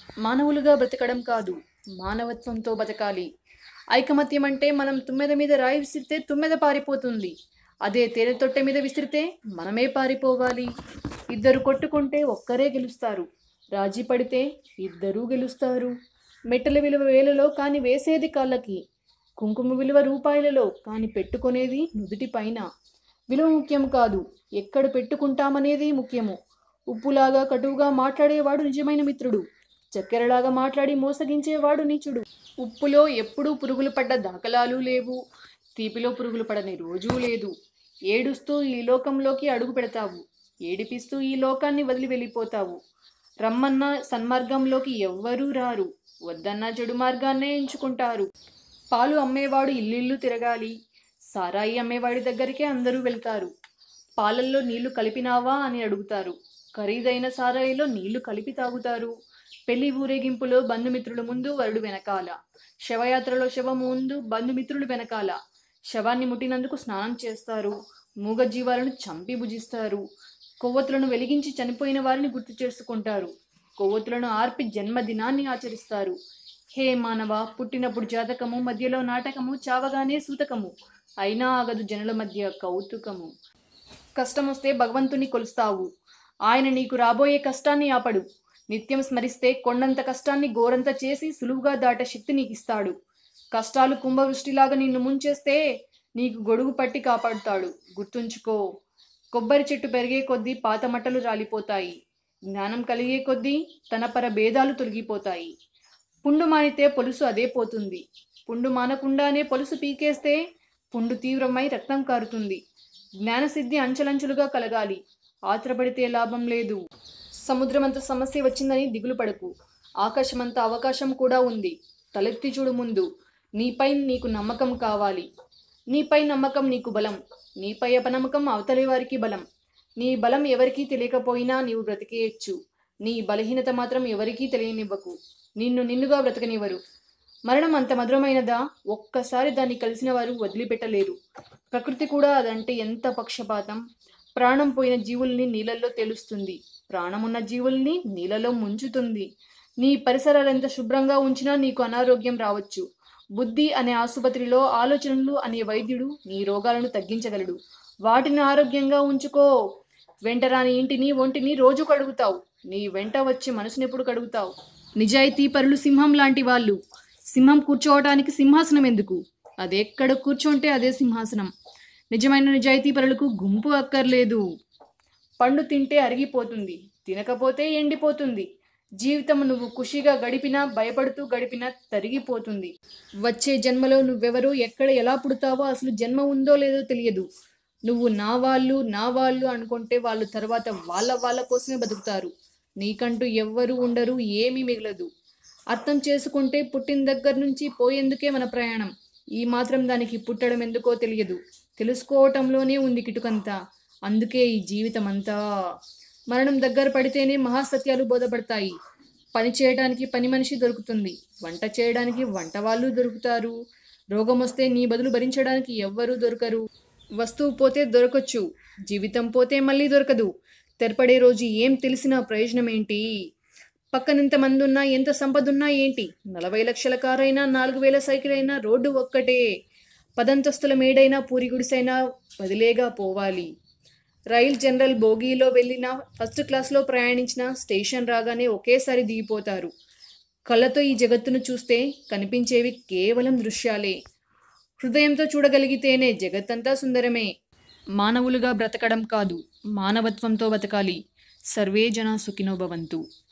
మానవులుగా బ్రతకడం కాదు మానవత్వంతో బతకాలి ఐకమత్యం అంటే మనం తుమ్మెద మీద రాయి విసిరితే తుమ్మెద పారిపోతుంది అదే తేనె తొట్టె మీద విసిరితే మనమే పారిపోవాలి ఇద్దరు కొట్టుకుంటే ఒక్కరే గెలుస్తారు రాజీ పడితే ఇద్దరూ గెలుస్తారు మెట్టల విలువ వేలలో కాని వేసేది కాళ్ళకి కుంకుమ విలువ రూపాయలలో కాని పెట్టుకునేది నుదుటి పైన విలువ ముఖ్యం కాదు ఎక్కడ పెట్టుకుంటామనేది ముఖ్యము ఉప్పులాగా కటువుగా మాట్లాడేవాడు నిజమైన మిత్రుడు చక్కెరలాగా మాట్లాడి మోసగించేవాడు నీచుడు ఉప్పులో ఎప్పుడూ పురుగులు పడ్డ దాఖలాలు లేవు తీపిలో పురుగులు పడని రోజూ లేదు ఏడుస్తూ ఈ లోకంలోకి అడుగు పెడతావు ఏడిపిస్తూ ఈ లోకాన్ని వదిలి వెళ్ళిపోతావు రమ్మన్న సన్మార్గంలోకి ఎవ్వరూ రారు వద్దన్న చెడు మార్గాన్నే ఎంచుకుంటారు పాలు అమ్మేవాడు ఇల్లిల్లు తిరగాలి సారాయి అమ్మేవాడి దగ్గరికే అందరూ వెళ్తారు పాలల్లో నీళ్లు కలిపినావా అని అడుగుతారు ఖరీదైన సారాయిలో నీళ్లు కలిపి తాగుతారు పెళ్లి ఊరేగింపులో బంధుమిత్రుల ముందు వరుడు వెనకాల శవయాత్రలో శవం ముందు బంధుమిత్రులు వెనకాల శవాన్ని ముట్టినందుకు స్నానం చేస్తారు మూగ జీవాలను చంపి భుజిస్తారు కొవ్వొత్తులను వెలిగించి చనిపోయిన వారిని గుర్తు చేసుకుంటారు కొవ్వొత్తులను ఆర్పి జన్మదినాన్ని ఆచరిస్తారు హే మానవ పుట్టినప్పుడు జాతకము మధ్యలో నాటకము చావగానే సూతకము అయినా ఆగదు జనుల మధ్య కౌతుకము కష్టం వస్తే భగవంతుని కొలుస్తావు ఆయన నీకు రాబోయే కష్టాన్ని ఆపడు నిత్యం స్మరిస్తే కొండంత కష్టాన్ని గోరంత చేసి సులువుగా దాటే శక్తి నీకు ఇస్తాడు కష్టాలు కుంభవృష్టిలాగా నిన్ను ముంచేస్తే నీకు గొడుగు పట్టి కాపాడుతాడు గుర్తుంచుకో కొబ్బరి చెట్టు పెరిగే కొద్దీ పాత మట్టలు రాలిపోతాయి జ్ఞానం కలిగే కొద్దీ తన పర భేదాలు తొలగిపోతాయి పుండు మానితే పొలుసు అదే పోతుంది పుండు మానకుండానే పొలుసు పీకేస్తే పుండు తీవ్రమై రక్తం కారుతుంది జ్ఞానసిద్ధి అంచెలంచెలుగా కలగాలి ఆత్రపడితే లాభం లేదు సముద్రమంత సమస్య వచ్చిందని దిగులు పడకు ఆకాశమంత అవకాశం కూడా ఉంది తలెత్తి చూడు ముందు నీపై నీకు నమ్మకం కావాలి నీపై నమ్మకం నీకు బలం నీపై అపనమ్మకం అవతలి వారికి బలం నీ బలం ఎవరికీ తెలియకపోయినా నీవు బ్రతికేయచ్చు నీ బలహీనత మాత్రం ఎవరికీ తెలియనివ్వకు నిన్ను నిన్నుగా బ్రతకనివ్వరు మరణం అంత మధురమైనదా ఒక్కసారి దాన్ని కలిసిన వారు వదిలిపెట్టలేరు ప్రకృతి కూడా అదంటే ఎంత పక్షపాతం ప్రాణం పోయిన జీవుల్ని నీళ్ళల్లో తెలుస్తుంది ప్రాణమున్న జీవుల్ని నీళ్ళలో ముంచుతుంది నీ పరిసరాలు ఎంత శుభ్రంగా ఉంచినా నీకు అనారోగ్యం రావచ్చు బుద్ధి అనే ఆసుపత్రిలో ఆలోచనలు అనే వైద్యుడు నీ రోగాలను తగ్గించగలడు వాటిని ఆరోగ్యంగా ఉంచుకో వెంటరాని ఇంటిని ఒంటిని రోజు కడుగుతావు నీ వెంట వచ్చి మనసుని ఎప్పుడు కడుగుతావు నిజాయితీ పరులు సింహం లాంటి వాళ్ళు సింహం కూర్చోవడానికి సింహాసనం ఎందుకు అది ఎక్కడ కూర్చోంటే అదే సింహాసనం నిజమైన నిజాయితీ పరులకు గుంపు అక్కర్లేదు పండు తింటే అరిగిపోతుంది తినకపోతే ఎండిపోతుంది జీవితం నువ్వు ఖుషిగా గడిపినా భయపడుతూ గడిపినా తరిగిపోతుంది వచ్చే జన్మలో నువ్వెవరో ఎక్కడ ఎలా పుడతావో అసలు జన్మ ఉందో లేదో తెలియదు నువ్వు నా వాళ్ళు నా వాళ్ళు అనుకుంటే వాళ్ళు తర్వాత వాళ్ళ వాళ్ళ కోసమే బతుకుతారు నీకంటూ ఎవ్వరూ ఉండరు ఏమీ మిగలదు అర్థం చేసుకుంటే పుట్టిన దగ్గర నుంచి పోయేందుకే మన ప్రయాణం ఈ మాత్రం దానికి పుట్టడం ఎందుకో తెలియదు తెలుసుకోవటంలోనే ఉంది కిటుకంతా అందుకే ఈ జీవితం అంతా మరణం దగ్గర పడితేనే మహాసత్యాలు బోధపడతాయి పని చేయడానికి పని మనిషి దొరుకుతుంది వంట చేయడానికి వంట వాళ్ళు దొరుకుతారు రోగం వస్తే నీ బదులు భరించడానికి ఎవ్వరూ దొరకరు వస్తువు పోతే దొరకచ్చు జీవితం పోతే మళ్ళీ దొరకదు తెరపడే రోజు ఏం తెలిసిన ప్రయోజనం ఏంటి పక్కనెంత మంది ఉన్నా ఎంత సంపద ఉన్నా ఏంటి నలభై లక్షల కారైనా నాలుగు వేల సైకిల్ అయినా రోడ్డు ఒక్కటే పదంతస్తుల మేడైనా పూరి గుడిసైనా వదిలేగా పోవాలి రైల్ జనరల్ బోగీలో వెళ్ళిన ఫస్ట్ క్లాస్లో ప్రయాణించిన స్టేషన్ రాగానే ఒకేసారి దిగిపోతారు కళ్ళతో ఈ జగత్తును చూస్తే కనిపించేవి కేవలం దృశ్యాలే హృదయంతో చూడగలిగితేనే జగత్తంతా సుందరమే మానవులుగా బ్రతకడం కాదు మానవత్వంతో బతకాలి సర్వే జన సుఖినో భవంతు